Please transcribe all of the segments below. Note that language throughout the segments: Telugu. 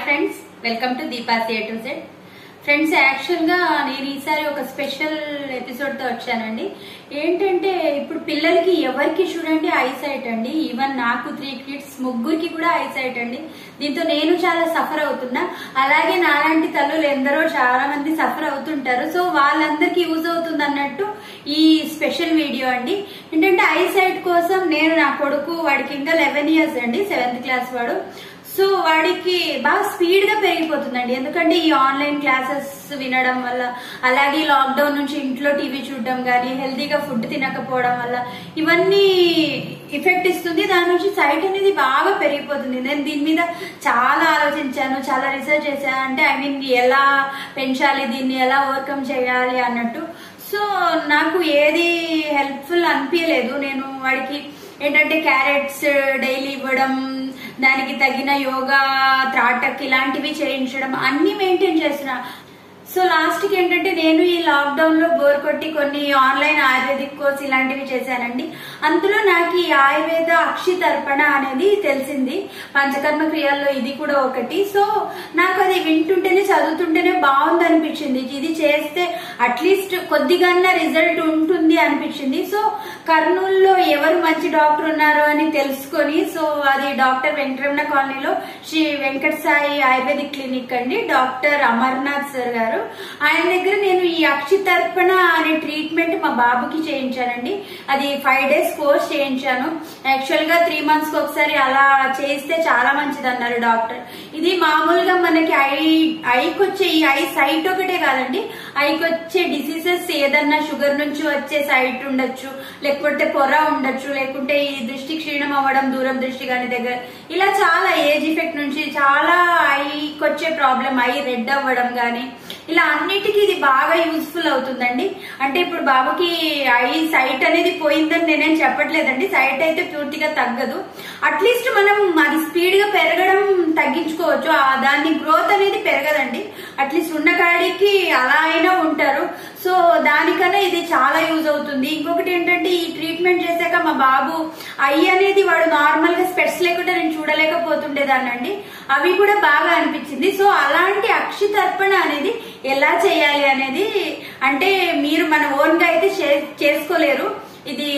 Friends welcome to Deepa's A to Z friends యాక్చువల్గా నేను ఈసారి ఒక స్పెషల్ ఎపిసోడ్తో వచ్చానండి ఏంటంటే ఇప్పుడు పిల్లలకి ఎవరికి చూడండి ఐ సైట్ అండి ఈవెన్ నాకు త్రీ కిడ్స్ ముగ్గురికి కూడా ఐ సైట్ అండి దీంతో నేను చాలా సఫర్ అవుతున్నా అలాగే నాలాంటి తల్లులు ఎందరో చాలా మంది సఫర్ అవుతుంటారు సో వాళ్ళందరికీ యూజ్ అవుతుంది అన్నట్టు ఈ స్పెషల్ వీడియో అండి ఏంటంటే ఐ సైట్ కోసం నేను నా కొడుకు వాడికి ఇంకా లెవెన్ ఇయర్స్ అండి సెవెంత్ క్లాస్ వాడు సో వాడికి బాగా స్పీడ్ గా పెరిగిపోతుందండి ఎందుకంటే ఈ ఆన్లైన్ క్లాసెస్ వినడం వల్ల అలాగే లాక్డౌన్ నుంచి ఇంట్లో టీవీ చూడడం కానీ హెల్తీగా ఫుడ్ తినకపోవడం వల్ల ఇవన్నీ ఎఫెక్ట్ ఇస్తుంది దాని నుంచి సైట్ అనేది బాగా పెరిగిపోతుంది నేను దీని మీద చాలా ఆలోచించాను చాలా రీసెర్చ్ చేశాను అంటే ఐ మీన్ ఎలా పెంచాలి దీన్ని ఎలా ఓవర్కమ్ చేయాలి అన్నట్టు సో నాకు ఏది హెల్ప్ఫుల్ అనిపించలేదు నేను వాడికి ఏంటంటే క్యారెట్స్ డైలీ ఇవ్వడం దానికి తగిన యోగా త్రాటక్ ఇలాంటివి చేయించడం అన్ని మెయింటైన్ చేస్తున్నా సో లాస్ట్ కి ఏంటంటే నేను ఈ లాక్డౌన్ లో బోర్ కొట్టి కొన్ని ఆన్లైన్ ఆయుర్వేదిక్ కోర్స్ ఇలాంటివి చేశానండి అందులో నాకు ఈ ఆయుర్వేద అక్షి తర్పణ అనేది తెలిసింది పంచకర్మ క్రియల్లో ఇది కూడా ఒకటి సో నాకు అది వింటుంటేనే చదువుతుంటేనే బాగుంది అనిపించింది ఇది చేస్తే అట్లీస్ట్ కొద్దిగా రిజల్ట్ ఉంటుంది అనిపించింది సో కర్నూలులో ఎవరు మంచి డాక్టర్ ఉన్నారో అని తెలుసుకొని సో అది డాక్టర్ వెంకటరమణ కాలనీలో శ్రీ వెంకట సాయి ఆయుర్వేదిక్ క్లినిక్ అండి డాక్టర్ అమర్నాథ్ సార్ గారు ఆయన దగ్గర నేను ఈ అక్షితర్పణ అనే ట్రీట్మెంట్ మా బాబుకి చేయించానండి అది ఫైవ్ డేస్ కోర్స్ చేయించాను యాక్చువల్ గా త్రీ మంత్స్ కి ఒకసారి అలా చేస్తే చాలా మంచిది అన్నారు డాక్టర్ ఇది మామూలుగా మనకి ఐ ఐకి వచ్చే ఈ ఐ సైట్ ఒకటే కాదండి ఐకి వచ్చే డిసీజెస్ ఏదన్నా షుగర్ నుంచి వచ్చే సైట్ ఉండొచ్చు లేకపోతే పొర ఉండొచ్చు లేకుంటే ఈ దృష్టి క్షీణం అవ్వడం దూరం దృష్టి గాని దగ్గర ఇలా చాలా ఏజ్ ఎఫెక్ట్ నుంచి చాలా ఐకి వచ్చే ప్రాబ్లం ఐ రెడ్ అవ్వడం గాని ఇలా అన్నిటికీ ఇది బాగా యూస్ఫుల్ అవుతుందండి అంటే ఇప్పుడు బాబుకి ఐ సైట్ అనేది పోయిందని నేనేం చెప్పట్లేదండి సైట్ అయితే పూర్తిగా తగ్గదు అట్లీస్ట్ మనం అది స్పీడ్ గా పెరగడం తగ్గించుకోవచ్చు ఆ దాని గ్రోత్ అనేది పెరగదండి అట్లీస్ట్ ఉన్న కాడికి అలా అయినా ఉంటారు సో దానికన్నా ఇది చాలా యూజ్ అవుతుంది ఇంకొకటి ఏంటంటే ఈ ట్రీట్మెంట్ చేశాక మా బాబు ఐ అనేది వాడు నార్మల్ గా స్పెట్స్ లేకుండా నేను చూడలేకపోతుండేదాన్నండి అవి కూడా బాగా అనిపించింది సో అలాంటి అక్షి తర్పణ అనేది ఎలా చేయాలి అనేది అంటే మీరు మన ఓన్ గా అయితే చే- చేసుకోలేరు ఇది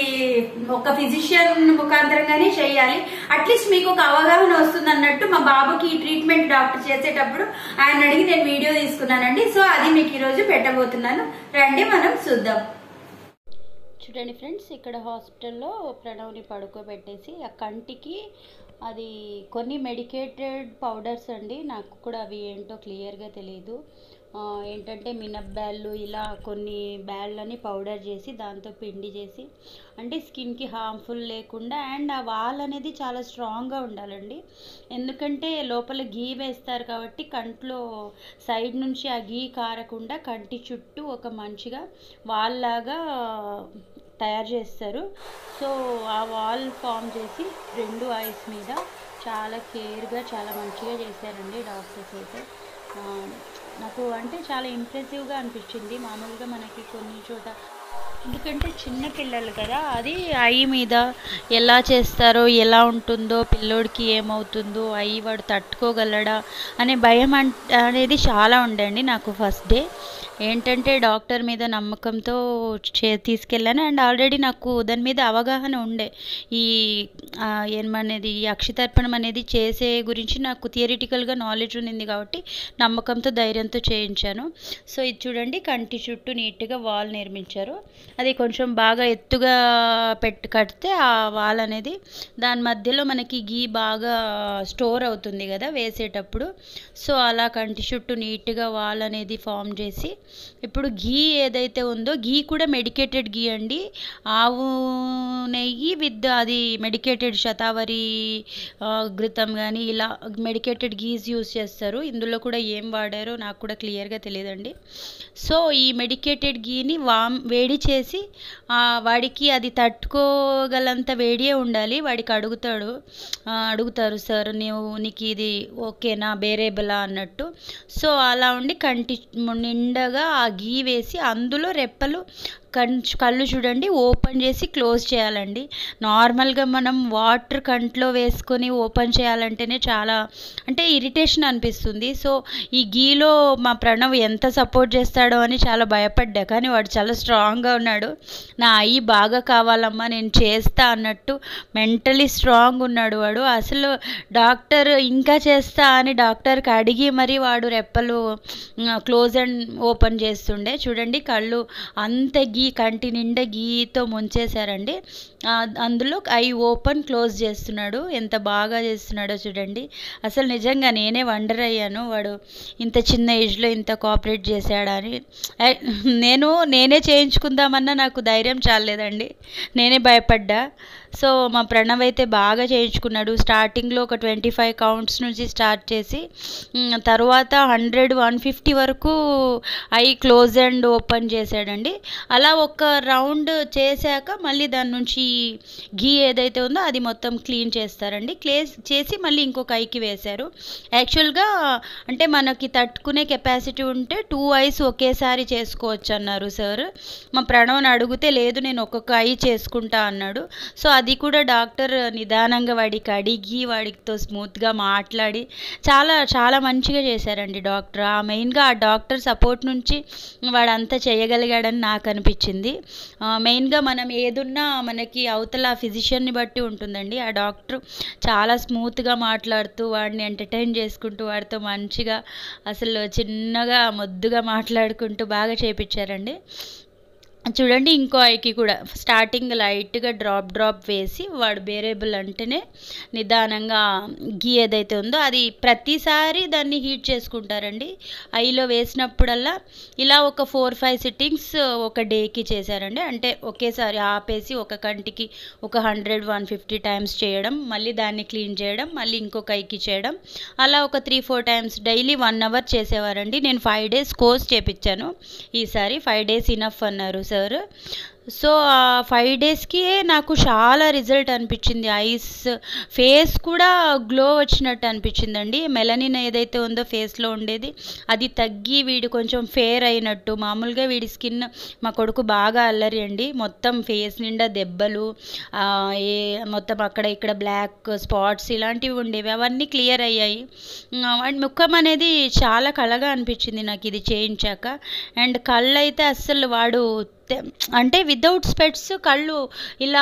ఒక ఫిజిషియన్ ముఖాంతరంగానే చేయాలి అట్లీస్ట్ మీకు ఒక అవగాహన వస్తుంది అన్నట్టు మా బాబుకి ఈ ట్రీట్మెంట్ డాక్టర్ చేసేటప్పుడు ఆయన అడిగి నేను వీడియో తీసుకున్నానండి సో అది మీకు ఈరోజు పెట్టబోతున్నాను రండి మనం చూద్దాం చూడండి ఫ్రెండ్స్ ఇక్కడ హాస్పిటల్లో ప్రణవ్ని పడుకోబెట్టేసి ఆ కంటికి అది కొన్ని మెడికేటెడ్ పౌడర్స్ అండి నాకు కూడా అవి ఏంటో క్లియర్గా తెలియదు ఆ, ఏంటంటే మినప్బ్యాళ్ళు ఇలా కొన్ని బ్యాళ్ళని పౌడర్ చేసి దాంతో పిండి చేసి అంటే స్కిన్కి హార్మ్ఫుల్ లేకుండా అండ్ ఆ వాల్ అనేది చాలా స్ట్రాంగ్గా ఉండాలండి ఎందుకంటే లోపల గీ వేస్తారు కాబట్టి కంట్లో సైడ్ నుంచి ఆ గీ కారకుండా కంటి చుట్టూ ఒక మంచిగా వాల్ లాగా తయారు చేస్తారు సో ఆ వాల్ ఫామ్ చేసి రెండు ఐస్ మీద చాలా కేర్గా చాలా మంచిగా చేశారండి డాక్టర్స్ అయితే ఆ, నాకు అంటే చాలా ఇంప్రెసివ్గా అనిపించింది మామూలుగా మనకి కొన్ని చోట ఎందుకంటే చిన్న పిల్లలు కదా అది ఐ మీద ఎలా చేస్తారో ఎలా ఉంటుందో పిల్లోడికి ఏమవుతుందో ఐ వాడు తట్టుకోగలడా అనే భయం అన్- అనేది చాలా ఉండండి నాకు ఫస్ట్ డే ఏంటంటే డాక్టర్ మీద నమ్మకంతో చే తీసుకెళ్ళాను అండ్ ఆల్రెడీ నాకు దాని మీద అవగాహన ఉండే ఈ ఆ, ఏమనేది ఈ అక్షితర్పణం అనేది చేసే గురించి నాకు థియరిటికల్గా నాలెడ్జ్ ఉంది కాబట్టి నమ్మకంతో ధైర్యంతో చేయించాను సో ఇది చూడండి కంటి చుట్టూ నీట్గా వాల్ నిర్మించారు అది కొంచెం బాగా ఎత్తుగా పెట్టి కడితే ఆ వాల్ అనేది దాని మధ్యలో మనకి గీ బాగా స్టోర్ అవుతుంది కదా వేసేటప్పుడు సో అలా కంటి చుట్టూ నీట్గా వాల్ అనేది ఫామ్ చేసి ఇప్పుడు గీ ఏదైతే ఉందో గీ కూడా మెడికేటెడ్ గీ అండి ఆవు నెయ్యి విత్ అది మెడికేటెడ్ శతావరి ఆ, ఘృతం కానీ ఇలా మెడికేటెడ్ గీస్ యూస్ చేస్తారు ఇందులో కూడా ఏం వాడారో నాకు కూడా క్లియర్గా తెలియదండి సో ఈ మెడికేటెడ్ గీని వామ్ వేడి చేసి ఆ, వాడికి అది తట్టుకోగలంత వేడియే ఉండాలి వాడికి అడుగుతాడు ఆ, అడుగుతారు సార్ నీవు నీకు ఇది ఓకేనా బేరేబలా అన్నట్టు సో అలా ఉండి కంటి నిండగా ఆ గీ వేసి అందులో రెప్పలు కంచ్ కళ్ళు చూడండి ఓపెన్ చేసి క్లోజ్ చేయాలండి నార్మల్గా మనం వాటర్ కంట్లో వేసుకొని ఓపెన్ చేయాలంటేనే చాలా అంటే ఇరిటేషన్ అనిపిస్తుంది సో ఈ గీలో మా ప్రణవ్ ఎంత సపోర్ట్ చేస్తాడో అని చాలా భయపడ్డా కానీ వాడు చాలా స్ట్రాంగ్గా ఉన్నాడు నా అయ్యి బాగా కావాలమ్మా నేను చేస్తా అన్నట్టు మెంటలీ స్ట్రాంగ్ ఉన్నాడు వాడు అసలు డాక్టర్ ఇంకా చేస్తా అని డాక్టర్కి అడిగి మరి వాడు రెప్పలు క్లోజ్ అండ్ ఓపెన్ చేస్తుండే చూడండి కళ్ళు అంత గీ కంటి నిండా గీతో ముంచేశారండి ఆ, అందులో ఐ ఓపెన్ క్లోజ్ చేస్తున్నాడు ఎంత బాగా చేస్తున్నాడో చూడండి అసలు నిజంగా నేనే వండర్ అయ్యాను వాడు ఇంత చిన్న ఏజ్లో ఇంత కోఆపరేట్ చేశాడని ఐ, నేను నేనే చేయించుకుందామన్నా నాకు ధైర్యం చాలేదండి నేనే భయపడ్డా సో మా ప్రణవ్ అయితే బాగా చేయించుకున్నాడు స్టార్టింగ్లో ఒక ట్వంటీ ఫైవ్ కౌంట్స్ నుంచి స్టార్ట్ చేసి మ్, తర్వాత హండ్రెడ్ వన్ ఫిఫ్టీ వరకు ఐ క్లోజ్ అండ్ ఓపెన్ చేశాడండి అలా ఒక రౌండ్ చేశాక మళ్ళీ దాని నుంచి గీ ఏదైతే ఉందో అది మొత్తం క్లీన్ చేస్తారండి క్లేస్ చేసి మళ్ళీ ఇంకొక ఐకి వేశారు యాక్చువల్గా అంటే మనకి తట్టుకునే కెపాసిటీ ఉంటే టూ ఐస్ ఒకేసారి చేసుకోవచ్చు అన్నారు సార్ మా ప్రణవ్ని అడిగితే లేదు నేను ఒక్కొక్క ఐ చేసుకుంటా అన్నాడు సో అది కూడా డాక్టర్ నిదానంగా వాడికి అడిగి వాడితో స్మూత్గా మాట్లాడి చాలా చాలా మంచిగా చేశారండి డాక్టర్ ఆ మెయిన్గా ఆ డాక్టర్ సపోర్ట్ నుంచి వాడంతా చేయగలిగాడని నాకు అనిపించింది ఆ, మెయిన్గా మనం ఏదున్నా మనకి అవతల ఫిజిషియన్ని బట్టి ఉంటుందండి ఆ డాక్టర్ చాలా స్మూత్గా మాట్లాడుతూ వాడిని ఎంటర్టైన్ చేసుకుంటూ వాడితో మంచిగా అసలు చిన్నగా ముద్దుగా మాట్లాడుకుంటూ బాగా చేపించారండి చూడండి ఇంకో ఐకి కూడా స్టార్టింగ్ లైట్గా డ్రాప్ డ్రాప్ వేసి వాడు బేరేబుల్ అంటేనే నిదానంగా గీ ఏదైతే ఉందో అది ప్రతిసారి దాన్ని హీట్ చేసుకుంటారండి ఐలో వేసినప్పుడల్లా ఇలా ఒక ఫోర్ ఫైవ్ సిట్టింగ్స్ ఒక డేకి చేశారండి అంటే ఒకేసారి ఆపేసి ఒక కంటికి ఒక హండ్రెడ్ వన్ ఫిఫ్టీ టైమ్స్ చేయడం మళ్ళీ దాన్ని క్లీన్ చేయడం మళ్ళీ ఇంకొక ఐకి చేయడం అలా ఒక three four times daily one hour చేసేవారండి నేను ఫైవ్ డేస్ కోర్స్ చేపించాను ఈసారి ఫైవ్ డేస్ ఇనఫ్ అన్నారు సార్ సో ఆ ఫైవ్ డేస్కి నాకు చాలా రిజల్ట్ అనిపించింది ఐస్ ఫేస్ కూడా గ్లో వచ్చినట్టు అనిపించిందండి మెలనిన్ ఏదైతే ఉందో ఫేస్లో ఉండేది అది తగ్గి వీడు కొంచెం ఫేర్ అయినట్టు మామూలుగా వీడి స్కిన్ మా కొడుకు బాగా అల్లరి అండి మొత్తం ఫేస్ నిండా దెబ్బలు ఆ, ఏ మొత్తం అక్కడ ఇక్కడ బ్లాక్ స్పాట్స్ ఇలాంటివి ఉండేవి అవన్నీ క్లియర్ అయ్యాయి ఆ, వాడి ముఖం అనేది చాలా కళగా అనిపించింది నాకు ఇది చేయించాక అండ్ కళ్ళు అయితే అస్సలు వాడు తె- అంటే వితౌట్ స్పెట్స్ కళ్ళు ఇలా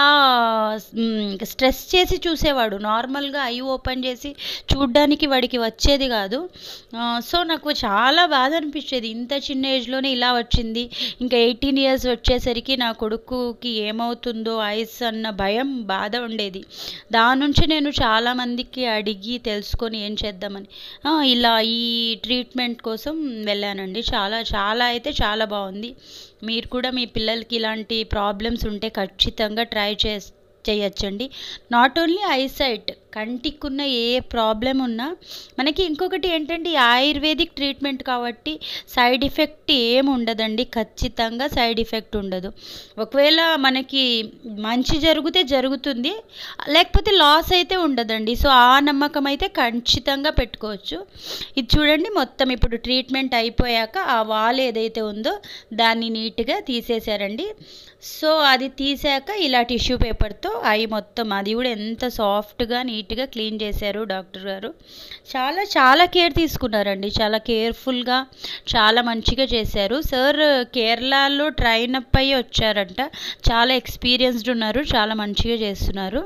స్ట్రెస్ చేసి చూసేవాడు నార్మల్గా ఐ ఓపెన్ చేసి చూడ్డానికి వాడికి వచ్చేది కాదు ఆ, సో నాకు చాలా బాధ అనిపించేది ఇంత చిన్న ఏజ్లోనే ఇలా వచ్చింది ఇంకా ఎయిటీన్ ఇయర్స్ వచ్చేసరికి నా కొడుకుకి ఏమవుతుందో ఐస్ అన్న భయం బాధ ఉండేది దాని నుంచి నేను చాలామందికి అడిగి తెలుసుకొని ఏం చేద్దామని ఆ, ఇలా ఈ ట్రీట్మెంట్ కోసం వెళ్ళానండి చాలా చాలా అయితే చాలా బాగుంది మీరు కూడా మీ పిల్లలకి ఇలాంటి ప్రాబ్లమ్స్ ఉంటే ఖచ్చితంగా ట్రై చేస్ చేయొచ్చండి నాట్ ఓన్లీ ఐసైట్ కంటికున్న ఏ ప్రాబ్లం ఉన్నా మనకి ఇంకొకటి ఏంటంటే ఈ ఆయుర్వేదిక్ ట్రీట్మెంట్ కాబట్టి సైడ్ ఎఫెక్ట్ ఏం ఉండదండి ఖచ్చితంగా సైడ్ ఎఫెక్ట్ ఉండదు ఒకవేళ మనకి మంచి జరిగితే జరుగుతుంది లేకపోతే లాస్ అయితే ఉండదండి సో ఆ నమ్మకం అయితే ఖచ్చితంగా పెట్టుకోవచ్చు ఇది చూడండి మొత్తం ఇప్పుడు ట్రీట్మెంట్ అయిపోయాక ఆ వాల్ ఏదైతే ఉందో దాన్ని నీట్గా తీసేశారండి సో అది తీసాక ఇలా టిష్యూ పేపర్తో ఐ మొత్తం అది కూడా ఎంత సాఫ్ట్గా నీట్గా క్లీన్ చేశారు డాక్టర్ గారు చాలా చాలా కేర్ తీసుకున్నారండి చాలా కేర్ఫుల్గా చాలా మంచిగా చేశారు సార్ కేరళలో ట్రైన్ అప్ అయ్యి వచ్చారంట చాలా ఎక్స్పీరియన్స్డ్ ఉన్నారు చాలా మంచిగా చేస్తున్నారు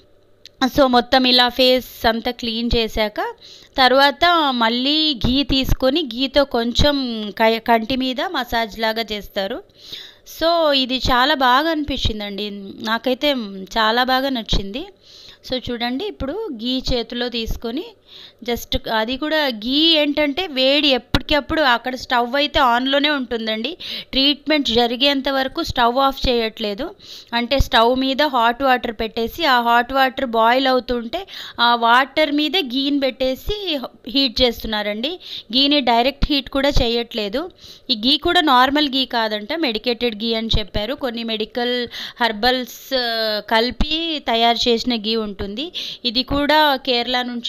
సో మొత్తం ఇలా ఫేస్ అంతా క్లీన్ చేశాక తర్వాత మళ్ళీ ఘీ తీసుకొని ఘీతో కొంచెం కై- కంటి మీద మసాజ్ లాగా చేస్తారు సో ఇది చాలా బాగా అనిపించిందండి నాకైతే చాలా బాగా నచ్చింది సో చూడండి ఇప్పుడు గీ చేతిలో తీసుకొని జస్ట్ అది కూడా గీ ఏంటంటే వేడి ఎప్పటికప్పుడు అక్కడ స్టవ్ అయితే ఆన్లోనే ఉంటుందండి ట్రీట్మెంట్ జరిగేంత వరకు స్టవ్ ఆఫ్ చేయట్లేదు అంటే స్టవ్ మీద హాట్ వాటర్ పెట్టేసి ఆ హాట్ వాటర్ బాయిల్ అవుతుంటే ఆ వాటర్ మీద గీని పెట్టేసి హీట్ చేస్తున్నారండి గీని డైరెక్ట్ హీట్ కూడా చేయట్లేదు ఈ గీ కూడా నార్మల్ గీ కాదంట మెడికేటెడ్ గీ అని చెప్పారు కొన్ని మెడికల్ హర్బల్స్ కలిపి తయారు చేసిన గీ ఉంటుంది ఇది కూడా కేరళ నుంచే తెప్పించారు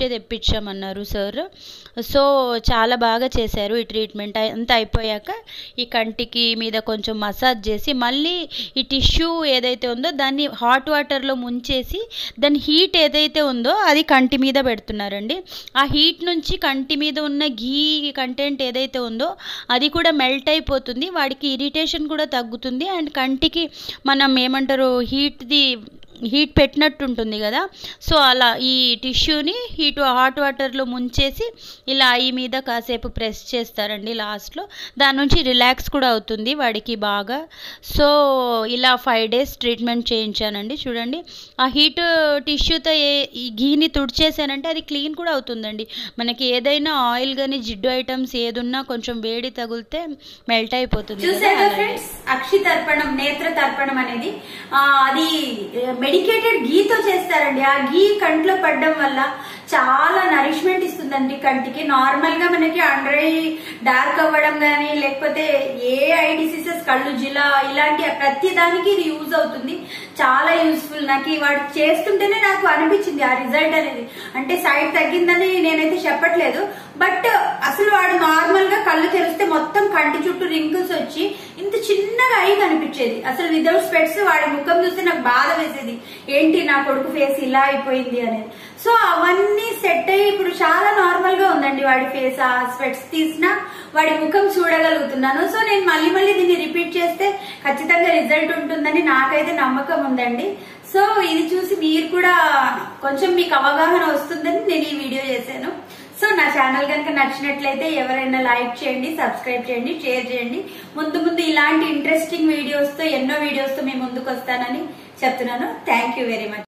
వచ్చామన్నారు సార్ సో చాలా బాగా చేశారు ఈ ట్రీట్మెంట్ అంతా అయిపోయాక ఈ కంటికి మీద కొంచెం మసాజ్ చేసి మళ్ళీ ఈ టిష్యూ ఏదైతే ఉందో దాన్ని హాట్ వాటర్లో ముంచేసి దాని హీట్ ఏదైతే ఉందో అది కంటి మీద పెడుతున్నారండి ఆ హీట్ నుంచి కంటి మీద ఉన్న ఘీ కంటెంట్ ఏదైతే ఉందో అది కూడా మెల్ట్ అయిపోతుంది వాడికి ఇరిటేషన్ కూడా తగ్గుతుంది అండ్ కంటికి మనం ఏమంటారు హీట్ది హీట్ పెట్టినట్టు ఉంటుంది కదా సో అలా ఈ టిష్యూని హీట్ హాట్ వాటర్లో ముంచేసి ఇలా ఐ మీద కాసేపు ప్రెస్ చేస్తారండి లాస్ట్లో దాని నుంచి రిలాక్స్ కూడా అవుతుంది వాడికి బాగా సో ఇలా ఫైవ్ డేస్ ట్రీట్మెంట్ చేయించానండి చూడండి ఆ హీట్ టిష్యూతో ఏ ఈ ఘీని తుడిచేసానంటే అది క్లీన్ కూడా అవుతుందండి మనకి ఏదైనా ఆయిల్ కానీ జిడ్డు ఐటమ్స్ ఏదున్నా కొంచెం వేడి తగిలితే మెల్ట్ అయిపోతుంది కదా, చూసారా అలాగే. ఫ్రెండ్స్ అక్షి తర్పణం నేత్ర తర్పణం అనేది ఆ, అది మెడికేటెడ్ గీతో చేస్తారండి ఆ గీ కంట్లో పడడం వల్ల చాలా నరిష్మెంట్ ఇస్తుందండి కంటికి నార్మల్ గా మనకి అండర్ ఐ డార్క్ అవ్వడం గానీ లేకపోతే ఏ ఐ డిసీజెస్ కళ్ళు జిలా ఇలాంటి ప్రతి దానికి ఇది యూజ్ అవుతుంది చాలా యూస్ఫుల్ నాకు ఈ వాడు చేస్తుంటేనే నాకు అనిపించింది ఆ రిజల్ట్ అనేది అంటే సైడ్ తగ్గిందని నేనైతే చెప్పట్లేదు బట్ అసలు వాడు నార్మల్ గా కళ్ళు తెరిస్తే మొత్తం కంటి చుట్టూ రింకిల్స్ వచ్చి ఇంత చిన్నగా అయి కనిపించేది అసలు వితౌట్ స్పెట్స్ వాడి ముఖం చూస్తే నాకు బాధ వేసేది ఏంటి నా కొడుకు ఫేస్ ఇలా అయిపోయింది అనేది సో అవన్నీ సెట్ అయ్యి ఇప్పుడు చాలా నార్మల్ గా ఉందండి వాడి ఫేస్ ఆ స్పెట్స్ తీసినా వాడి ముఖం చూడగలుగుతున్నాను సో నేను మళ్ళీ మళ్ళీ దీన్ని రిపీట్ చేస్తే ఖచ్చితంగా రిజల్ట్ ఉంటుందని నాకైతే నమ్మకం ఉందండి సో ఇది చూసి మీరు కూడా కొంచెం మీకు అవగాహన వస్తుందని నేను ఈ వీడియో చేశాను సో నా ఛానల్ కనుక నచ్చినట్లయితే ఎవరైనా లైక్ చేయండి సబ్స్క్రైబ్ చేయండి షేర్ చేయండి ముందు ముందు ఇలాంటి ఇంట్రెస్టింగ్ వీడియోస్ తో ఎన్నో వీడియోస్ తో మీ ముందుకు వస్తానని చెప్తున్నాను థ్యాంక్ యూ వెరీ మచ్